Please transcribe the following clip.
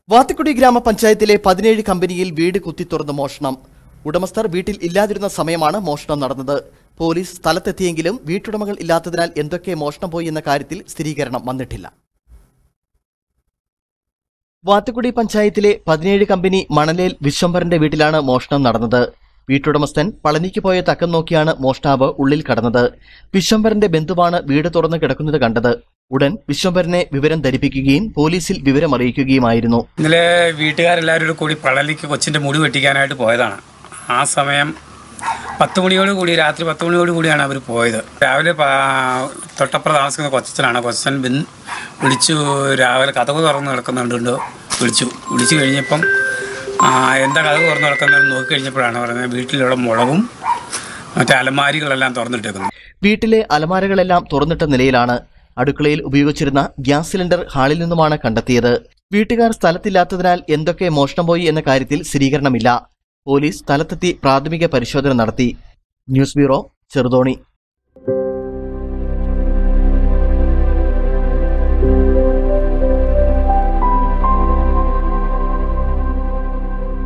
വാത്തിക്കുടി ഗ്രാമപഞ്ചായത്തിലെ പതിനേഴ് കമ്പനിയിൽ വീട് കുത്തിത്തുറന്ന് മോഷണം ഉടമസ്ഥർ വീട്ടിൽ ഇല്ലാതിരുന്ന സമയമാണ് മോഷണം നടന്നത് പോലീസ് സ്ഥലത്തെത്തിയെങ്കിലും വീട്ടുടമകൾ ഇല്ലാത്തതിനാൽ എന്തൊക്കെ മോഷണം പോയി എന്ന കാര്യത്തിൽ സ്ഥിരീകരണം വന്നിട്ടില്ല വാത്തുകുടി പഞ്ചായത്തിലെ പതിനേഴ് കമ്പനി മണലേൽ വിശ്വംഭരന്റെ വീട്ടിലാണ് മോഷണം നടന്നത് വീട്ടുടമസ്ഥൻ പളനിക്ക് പോയ തക്കം നോക്കിയാണ് മോഷ്ടാവ് ഉള്ളിൽ കടന്നത് വിശ്വംഭരന്റെ ബന്ധുവാണ് വീട് തുറന്നു കിടക്കുന്നത് കണ്ടത് ഉടൻ വിശ്വംഭരനെ വിവരം ധരിപ്പിക്കുകയും പോലീസിൽ വിവരം അറിയിക്കുകയുമായിരുന്നു ഇന്നലെ വീട്ടുകാരെല്ലാവരും കൂടി പളനിക്ക് കൊച്ചിൻ്റെ മുടി വെട്ടിക്കാനായിട്ട് പോയതാണ് ആ സമയം പത്ത് മണിയോട് കൂടി രാത്രി പത്ത് മണിയോട് കൂടിയാണ് അവർ പോയത് രാവിലെ പാ- തൊട്ടപ്പുറം താമസിക്കുന്ന കൊച്ചനാണ് കൊച്ചൻ ബിൻ വിളിച്ചു രാവിലെ കഥക് തുറന്ന് കിടക്കുന്നുണ്ട് വിളിച്ചു വിളിച്ചു കഴിഞ്ഞപ്പം ആ, എന്താ കഥക് തുറന്ന് കിടക്കുന്നതെന്ന് നോക്കി കഴിഞ്ഞപ്പോഴാണ് പറയുന്നത് വീട്ടിലുള്ള മുളകും മറ്റേ അലമാരികളെല്ലാം തുറന്നിട്ടേക്കുന്നത് വീട്ടിലെ അലമാരകളെല്ലാം തുറന്നിട്ട നിലയിലാണ് അടുക്കളയിൽ ഉപയോഗിച്ചിരുന്ന ഗ്യാസ് സിലിണ്ടർ ഹാളിൽ നിന്നുമാണ് കണ്ടെത്തിയത് വീട്ടുകാർ സ്ഥലത്തില്ലാത്തതിനാൽ എന്തൊക്കെ മോഷണം പോയി എന്ന കാര്യത്തിൽ സ്ഥിരീകരണമില്ല പോലീസ് സ്ഥലത്തെത്തി പ്രാഥമിക പരിശോധന നടത്തി ന്യൂസ് ബ്യൂറോ ചെറുതോണി